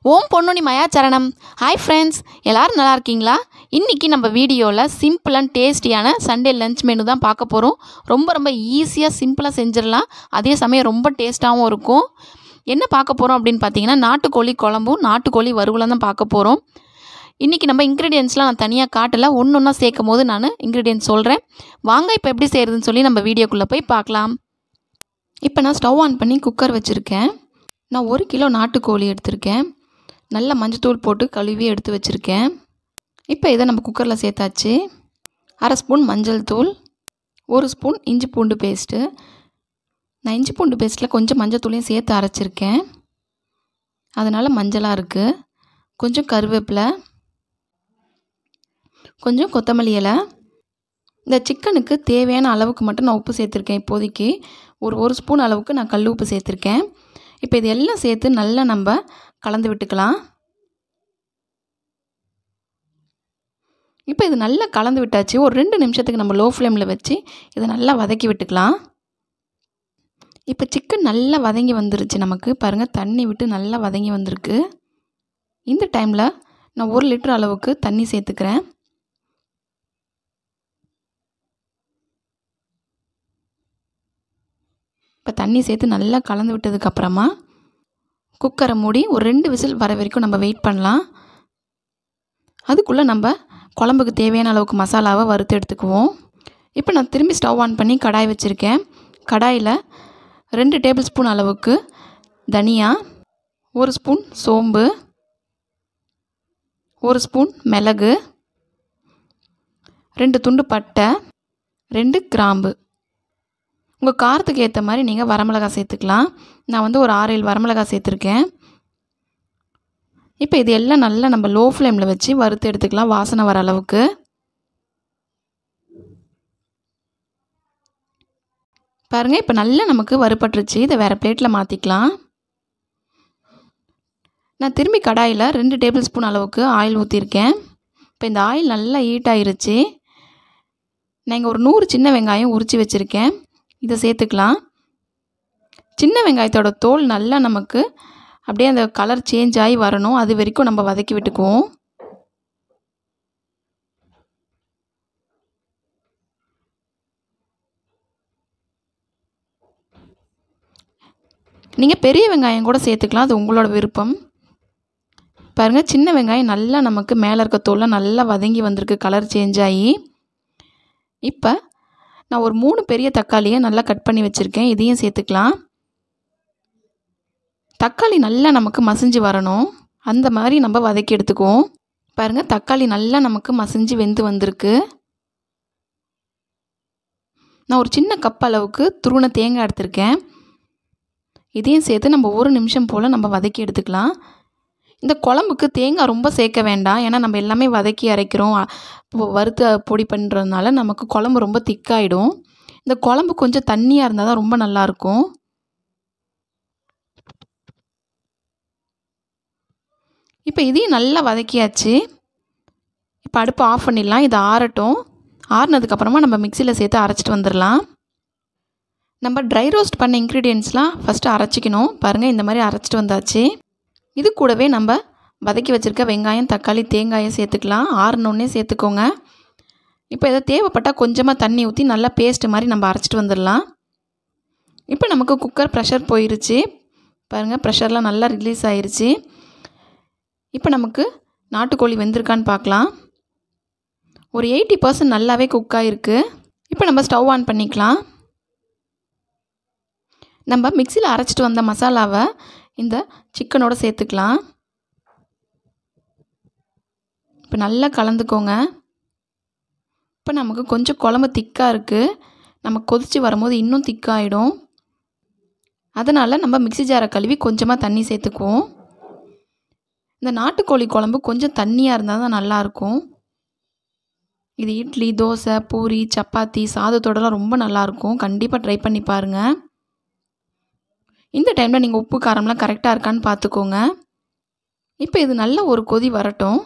ஓம் பொன்னுனி மயாச்சரணம் hi friends எல்லோரும் நல்லா இருக்கீங்களா இன்றைக்கி நம்ம வீடியோவில் சிம்பிள் அண்ட் டேஸ்டியான சண்டே லஞ்ச் மெனு தான் பார்க்க போகிறோம் ரொம்ப ரொம்ப ஈஸியாக சிம்பிளாக செஞ்சிடலாம் அதே சமயம் ரொம்ப டேஸ்ட்டாகவும் இருக்கும் என்ன பார்க்க போகிறோம் அப்படின்னு பார்த்தீங்கன்னா நாட்டுக்கோழி குழம்பும் நாட்டுக்கோழி வறுவலும் தான் பார்க்க போகிறோம் இன்றைக்கி நம்ம இன்க்ரீடியன்ஸ்லாம் நான் தனியாக காட்டல ஒன்று ஒன்றா சேர்க்கும் போது நான் இன்க்ரீடியன்ஸ் சொல்கிறேன் வாங்க இப்போ எப்படி செய்கிறதுன்னு சொல்லி நம்ம வீடியோக்குள்ளே போய் பார்க்கலாம் இப்போ நான் ஸ்டவ் ஆன் பண்ணி குக்கர் வச்சுருக்கேன் நான் ஒரு கிலோ நாட்டுக்கோழி எடுத்திருக்கேன் நல்ல மஞ்சத்தூள் போட்டு கழுவி எடுத்து வச்சுருக்கேன் இப்போ இதை நம்ம குக்கரில் சேர்த்தாச்சு அரை ஸ்பூன் மஞ்சள் தூள் ஒரு ஸ்பூன் இஞ்சி பூண்டு பேஸ்ட்டு நான் இஞ்சி பூண்டு பேஸ்ட்டில் கொஞ்சம் மஞ்சள் தூளையும் சேர்த்து அரைச்சிருக்கேன் அதனால் மஞ்சளாக இருக்குது கொஞ்சம் கருவேப்பிலை கொஞ்சம் கொத்தமல்லி இலை இந்த சிக்கனுக்கு தேவையான அளவுக்கு மட்டும் நான் உப்பு சேர்த்துருக்கேன் இப்போதைக்கு ஒரு ஒரு ஸ்பூன் அளவுக்கு நான் கல் உப்பு சேர்த்துருக்கேன் இப்போ இது எல்லாம் சேர்த்து நல்லா நம்ம கலந்து விட்டுக்கலாம் இப்போ இது நல்லா கலந்து விட்டாச்சு ஒரு ரெண்டு நிமிஷத்துக்கு நம்ம லோ ஃப்ளேமில் வச்சு இதை நல்லா வதக்கி விட்டுக்கலாம் இப்போ சிக்கன் நல்லா வதங்கி வந்துருச்சு நமக்கு பாருங்கள் தண்ணி விட்டு நல்லா வதங்கி வந்திருக்கு இந்த டைமில் நான் ஒரு லிட்டர் அளவுக்கு தண்ணி சேர்த்துக்கிறேன் இப்போ தண்ணி சேர்த்து நல்லா கலந்து விட்டதுக்கப்புறமா குக்கரை மூடி ஒரு ரெண்டு விசில் வர வரைக்கும் நம்ம வெயிட் பண்ணலாம் அதுக்குள்ளே நம்ம குழம்புக்கு தேவையான அளவுக்கு மசாலாவை வறுத்து எடுத்துக்குவோம் இப்போ நான் திரும்பி ஸ்டவ் ஆன் பண்ணி கடாய் வச்சுருக்கேன் கடாயில் ரெண்டு டேபிள் ஸ்பூன் அளவுக்கு தனியா ஒரு ஸ்பூன் சோம்பு ஒரு ஸ்பூன் மிளகு ரெண்டு துண்டு பட்டை ரெண்டு கிராம்பு உங்கள் காரத்துக்கு ஏற்ற மாதிரி நீங்கள் வரமிளகா சேர்த்துக்கலாம் நான் வந்து ஒரு ஆறு ஏழு வரமிளகா சேர்த்துருக்கேன் இப்போ இது எல்லாம் நல்லா நம்ம லோ ஃப்ளேமில் வச்சு வறுத்து எடுத்துக்கலாம் வாசனை வர அளவுக்கு பாருங்கள் இப்போ நல்லா நமக்கு வறுபட்டுருச்சு இதை வேறு பிளேட்டில் மாற்றிக்கலாம் நான் திரும்பி கடாயில் ரெண்டு டேபிள் ஸ்பூன் அளவுக்கு ஆயில் ஊற்றிருக்கேன் இப்போ இந்த ஆயில் நல்லா ஹீட் ஆயிருச்சு நான் இங்கே ஒரு நூறு சின்ன வெங்காயம் உரித்து வச்சுருக்கேன் இதை சேர்த்துக்கலாம் சின்ன வெங்காயத்தோட தோல் நல்லா நமக்கு அப்படியே அந்த கலர் சேஞ்ச் ஆகி வரணும் அது வரைக்கும் நம்ம வதக்கி விட்டுக்குவோம் நீங்கள் பெரிய வெங்காயம் கூட சேர்த்துக்கலாம் அது உங்களோட விருப்பம் பாருங்கள் சின்ன வெங்காயம் நல்லா நமக்கு மேலே இருக்க தோல்லாம் நல்லா வதங்கி வந்திருக்கு கலர் சேஞ்ச் ஆகி இப்போ நான் ஒரு மூணு பெரிய தக்காளியை நல்லா கட் பண்ணி வச்சுருக்கேன் இதையும் சேர்த்துக்கலாம் தக்காளி நல்லா நமக்கு மசிஞ்சு வரணும் அந்த மாதிரி நம்ம வதக்கி எடுத்துக்குவோம் பாருங்கள் தக்காளி நல்லா நமக்கு மசிஞ்சு வெந்து வந்திருக்கு நான் ஒரு சின்ன கப் அளவுக்கு துருவன தேங்காய் எடுத்திருக்கேன் இதையும் சேர்த்து நம்ம ஒரு நிமிஷம் போல் நம்ம வதக்கி எடுத்துக்கலாம் இந்த குழம்புக்கு தேங்காய் ரொம்ப சேர்க்க வேண்டாம் ஏன்னா நம்ம எல்லாமே வதக்கி அரைக்கிறோம் வறுத்து பொடி பண்ணுறதுனால நமக்கு குழம்பு ரொம்ப திக்காயிடும் இந்த குழம்பு கொஞ்சம் தண்ணியாக இருந்தால் தான் ரொம்ப நல்லாயிருக்கும் இப்போ இதையும் நல்லா வதக்கியாச்சு இப்போ அடுப்பு ஆஃப் பண்ணிடலாம் இதை ஆறட்டும் ஆறுனதுக்கப்புறமா நம்ம மிக்சியில் சேர்த்து அரைச்சிட்டு வந்துடலாம் நம்ம ட்ரை ரோஸ்ட் பண்ண இன்க்ரீடியன்ஸ்லாம் ஃபஸ்ட்டு அரைச்சிக்கணும் பாருங்கள் இந்த மாதிரி அரைச்சிட்டு வந்தாச்சு இது கூடவே நம்ம வதக்கி வச்சுருக்க வெங்காயம் தக்காளி தேங்காயம் சேர்த்துக்கலாம் ஆறுனோடனே சேர்த்துக்கோங்க இப்போ எதாவது தேவைப்பட்டால் கொஞ்சமாக தண்ணி ஊற்றி நல்லா பேஸ்ட்டு மாதிரி நம்ம அரைச்சிட்டு வந்துடலாம் இப்போ நமக்கு குக்கர் ப்ரெஷர் போயிருச்சு பாருங்கள் ப்ரெஷர்லாம் நல்லா ரிலீஸ் ஆயிருச்சு இப்போ நமக்கு நாட்டுக்கோழி வெந்திருக்கான்னு பார்க்கலாம் ஒரு எயிட்டி பர்சன்ட் நல்லாவே குக் ஆகிருக்கு இப்போ நம்ம ஸ்டவ் ஆன் பண்ணிக்கலாம் நம்ம மிக்சியில் அரைச்சிட்டு வந்த மசாலாவை இந்த சிக்கனோட சேர்த்துக்கலாம் இப்போ நல்லா கலந்துக்கோங்க இப்போ நமக்கு கொஞ்சம் குழம்பு திக்காக இருக்குது நம்ம கொதித்து வரும்போது இன்னும் திக்காகிடும் அதனால் நம்ம மிக்சி ஜாரை கழுவி கொஞ்சமாக தண்ணி சேர்த்துக்குவோம் இந்த நாட்டுக்கோழி குழம்பு கொஞ்சம் தண்ணியாக இருந்தால் தான் நல்லாயிருக்கும் இது இட்லி தோசை பூரி சப்பாத்தி சாதத்தோடலாம் ரொம்ப நல்லாயிருக்கும் கண்டிப்பாக ட்ரை பண்ணி பாருங்கள் இந்த டைமில் நீங்கள் உப்பு காரம்லாம் கரெக்டாக இருக்கான்னு பார்த்துக்கோங்க இப்போ இது நல்ல ஒரு கொதி வரட்டும்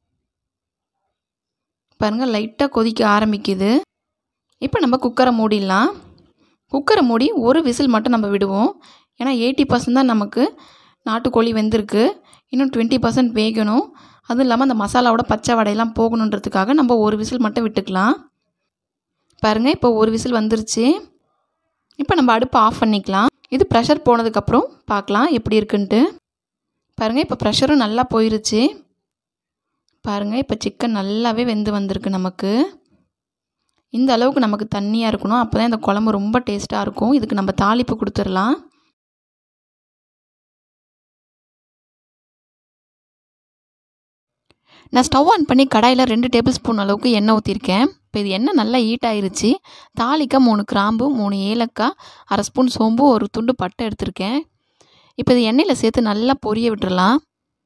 பாருங்கள் லைட்டாக கொதிக்க ஆரம்பிக்குது இப்போ நம்ம குக்கரை மூடிடலாம் குக்கரை மூடி ஒரு விசில் மட்டும் நம்ம விடுவோம் ஏன்னா எயிட்டி பர்சன்ட் தான் நமக்கு நாட்டுக்கோழி வெந்திருக்கு இன்னும் டுவெண்ட்டி பர்சன்ட் வேகணும் அதுவும் இல்லாமல் அந்த மசாலாவோட பச்சை வடையெல்லாம் போகணுன்றதுக்காக நம்ம ஒரு விசில் மட்டும் விட்டுக்கலாம் பாருங்கள் இப்போ ஒரு விசில் வந்துருச்சு இப்போ நம்ம அடுப்பை ஆஃப் பண்ணிக்கலாம் இது ப்ரெஷர் போனதுக்கப்புறம் பார்க்கலாம் எப்படி இருக்குன்ட்டு பாருங்கள் இப்போ ப்ரெஷரும் நல்லா போயிருச்சு பாருங்கள் இப்போ சிக்கன் நல்லாவே வெந்து வந்திருக்கு நமக்கு இந்த அளவுக்கு நமக்கு தண்ணியாக இருக்கணும் அப்போ தான் இந்த குழம்பு ரொம்ப டேஸ்ட்டாக இருக்கும் இதுக்கு நம்ம தாளிப்பு கொடுத்துடலாம் நான் ஸ்டவ் ஆன் பண்ணி கடாயில் ரெண்டு டேபிள் ஸ்பூன் அளவுக்கு எண்ணெய் ஊற்றிருக்கேன் இப்போ இது எண்ணெய் நல்லா ஹீட் ஆயிருச்சு தாளிக்காய் மூணு கிராம்பு மூணு ஏலக்காய் அரை ஸ்பூன் சோம்பு ஒரு துண்டு பட்டை எடுத்திருக்கேன் இப்போ இது எண்ணெயில் சேர்த்து நல்லா பொரிய விட்டுறலாம்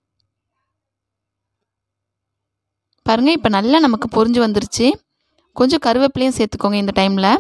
பாருங்கள் இப்போ நல்லா நமக்கு பொரிஞ்சு வந்துருச்சு கொஞ்சம் கருவேப்பிலையும் சேர்த்துக்கோங்க இந்த டைமில்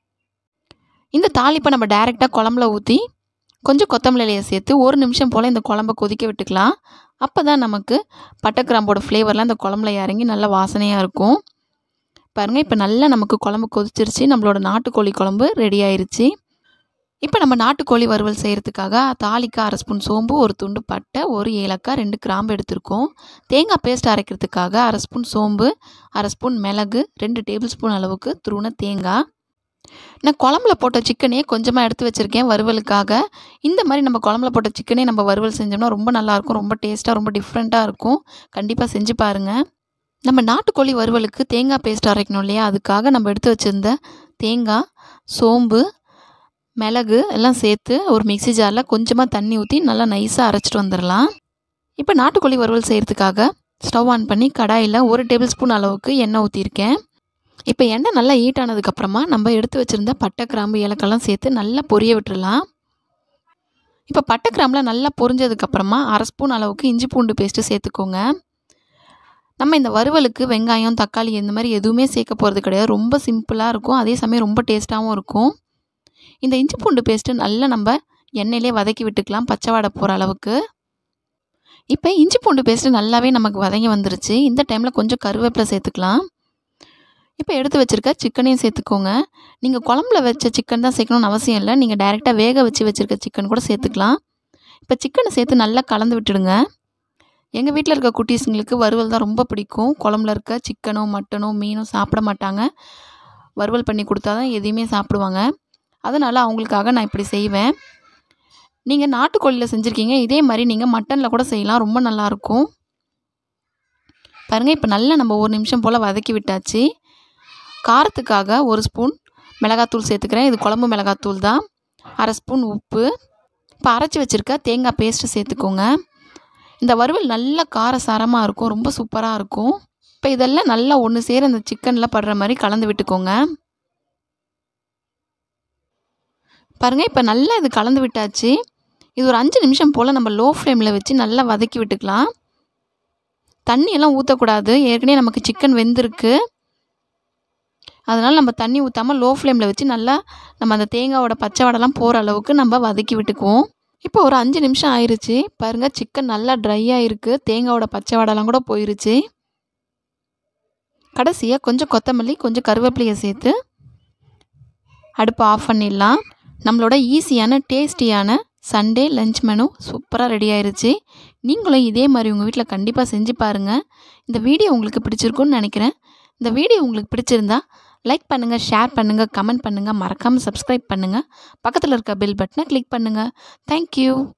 இந்த தாளிப்பை நம்ம டைரெக்டாக குழம்புல ஊற்றி கொஞ்சம் கொத்தமல்லியை சேர்த்து ஒரு நிமிஷம் போல் இந்த குழம்ப கொதிக்க விட்டுக்கலாம் அப்போ தான் நமக்கு பட்டைக்கிராம்போட ஃப்ளேவர்லாம் இந்த குழம்புல இறங்கி நல்ல வாசனையாக இருக்கும் பாருங்கள் இப்போ நல்லா நமக்கு குழம்பு கொதிச்சிருச்சு நம்மளோட நாட்டுக்கோழி குழம்பு ரெடி ஆயிருச்சு இப்போ நம்ம நாட்டுக்கோழி வறுவல் செய்கிறதுக்காக தாளிக்காய் அரை ஸ்பூன் சோம்பு ஒரு துண்டு பட்டை ஒரு ஏலக்காய் ரெண்டு கிராம்பு எடுத்திருக்கோம் தேங்காய் பேஸ்ட் அரைக்கிறதுக்காக அரை ஸ்பூன் சோம்பு அரை ஸ்பூன் மிளகு ரெண்டு டேபிள் ஸ்பூன் அளவுக்கு துருவன தேங்காய் நான் குழம்புல போட்ட சிக்கனே கொஞ்சமாக எடுத்து வச்சுருக்கேன் வறுவலுக்காக இந்த மாதிரி நம்ம குழம்புல போட்ட சிக்கனே நம்ம வறுவல் செஞ்சோம்னா ரொம்ப நல்லாயிருக்கும் ரொம்ப டேஸ்ட்டாக ரொம்ப டிஃப்ரெண்ட்டாக இருக்கும் கண்டிப்பாக செஞ்சு பாருங்கள் நம்ம நாட்டுக்கோழி வறுவலுக்கு தேங்காய் பேஸ்ட் அரைக்கணும் இல்லையா அதுக்காக நம்ம எடுத்து வச்சுருந்த தேங்காய் சோம்பு மிளகு எல்லாம் சேர்த்து ஒரு மிக்சி ஜாரில் கொஞ்சமாக தண்ணி ஊற்றி நல்லா நைஸாக அரைச்சிட்டு வந்துடலாம் இப்போ நாட்டுக்கோழி வறுவல் செய்கிறதுக்காக ஸ்டவ் ஆன் பண்ணி கடாயில் ஒரு டேபிள் ஸ்பூன் அளவுக்கு எண்ணெய் ஊற்றிருக்கேன் இப்போ எண்ணெய் நல்லா ஹீட் ஆனதுக்கப்புறமா நம்ம எடுத்து வச்சுருந்த பட்டை கிராம்பு ஏலக்கெல்லாம் சேர்த்து நல்லா பொரிய விட்டுறலாம் இப்போ பட்டை கிராம்பில் நல்லா பொரிஞ்சதுக்கப்புறமா அரை ஸ்பூன் அளவுக்கு இஞ்சி பூண்டு பேஸ்ட்டு சேர்த்துக்கோங்க நம்ம இந்த வறுவலுக்கு வெங்காயம் தக்காளி இந்த மாதிரி எதுவுமே சேர்க்க போகிறது கிடையாது ரொம்ப சிம்பிளாக இருக்கும் அதே சமயம் ரொம்ப டேஸ்ட்டாகவும் இருக்கும் இந்த இஞ்சி பூண்டு பேஸ்ட்டு நல்லா நம்ம எண்ணெயிலே வதக்கி விட்டுக்கலாம் பச்சை வாடை போகிற அளவுக்கு இப்போ இஞ்சி பூண்டு பேஸ்ட்டு நல்லாவே நமக்கு வதங்கி வந்துருச்சு இந்த டைமில் கொஞ்சம் கருவேப்பிலை சேர்த்துக்கலாம் இப்போ எடுத்து வச்சுருக்க சிக்கனையும் சேர்த்துக்கோங்க நீங்கள் குழம்புல வச்ச சிக்கன் தான் சேர்க்கணும்னு அவசியம் இல்லை நீங்கள் டைரெக்டாக வேக வச்சு வச்சுருக்க சிக்கன் கூட சேர்த்துக்கலாம் இப்போ சிக்கனை சேர்த்து நல்லா கலந்து விட்டுடுங்க எங்கள் வீட்டில் இருக்க குட்டீஸுங்களுக்கு வறுவல் தான் ரொம்ப பிடிக்கும் குழம்புல இருக்க சிக்கனோ மட்டனோ மீனோ சாப்பிட மாட்டாங்க வறுவல் பண்ணி கொடுத்தா தான் எதையுமே சாப்பிடுவாங்க அதனால் அவங்களுக்காக நான் இப்படி செய்வேன் நீங்கள் நாட்டுக்கோழியில் செஞ்சுருக்கீங்க இதே மாதிரி நீங்கள் மட்டனில் கூட செய்யலாம் ரொம்ப நல்லாயிருக்கும் பாருங்கள் இப்போ நல்லா நம்ம ஒரு நிமிஷம் போல் வதக்கி விட்டாச்சு காரத்துக்காக ஒரு ஸ்பூன் மிளகாத்தூள் சேர்த்துக்கிறேன் இது குழம்பு மிளகாத்தூள் தான் அரை ஸ்பூன் உப்பு இப்போ அரைச்சி வச்சுருக்க தேங்காய் பேஸ்ட்டு சேர்த்துக்கோங்க இந்த வறுவல் நல்ல காரசாரமாக இருக்கும் ரொம்ப சூப்பராக இருக்கும் இப்போ இதெல்லாம் நல்லா ஒன்று சேர இந்த சிக்கனில் படுற மாதிரி கலந்து விட்டுக்கோங்க பாருங்கள் இப்போ நல்லா இது கலந்து விட்டாச்சு இது ஒரு அஞ்சு நிமிஷம் போல் நம்ம லோ ஃப்ளேமில் வச்சு நல்லா வதக்கி விட்டுக்கலாம் தண்ணியெல்லாம் ஊற்றக்கூடாது ஏற்கனவே நமக்கு சிக்கன் வெந்திருக்கு அதனால் நம்ம தண்ணி ஊற்றாமல் லோ ஃப்ளேமில் வச்சு நல்லா நம்ம அந்த தேங்காவோட பச்சை வடைலாம் போகிற அளவுக்கு நம்ம வதக்கி விட்டுக்குவோம் இப்போ ஒரு அஞ்சு நிமிஷம் ஆயிடுச்சு பாருங்கள் சிக்கன் நல்லா ட்ரையாக இருக்குது தேங்காவோட பச்சை வடைலாம் கூட போயிருச்சு கடைசியாக கொஞ்சம் கொத்தமல்லி கொஞ்சம் கருவேப்பிலையை சேர்த்து அடுப்பை ஆஃப் பண்ணிடலாம் நம்மளோட ஈஸியான டேஸ்டியான சண்டே லஞ்ச் மெனு சூப்பராக ரெடி ஆயிருச்சு நீங்களும் இதே மாதிரி உங்கள் வீட்டில் கண்டிப்பாக செஞ்சு பாருங்கள் இந்த வீடியோ உங்களுக்கு பிடிச்சிருக்குன்னு நினைக்கிறேன் இந்த வீடியோ உங்களுக்கு பிடிச்சிருந்தா லைக் பண்ணுங்கள் ஷேர் பண்ணுங்கள் கமெண்ட் பண்ணுங்கள் மறக்காமல் சப்ஸ்கிரைப் பண்ணுங்கள் பக்கத்தில் இருக்க பெல் பட்டனை கிளிக் பண்ணுங்கள் தேங்க்யூ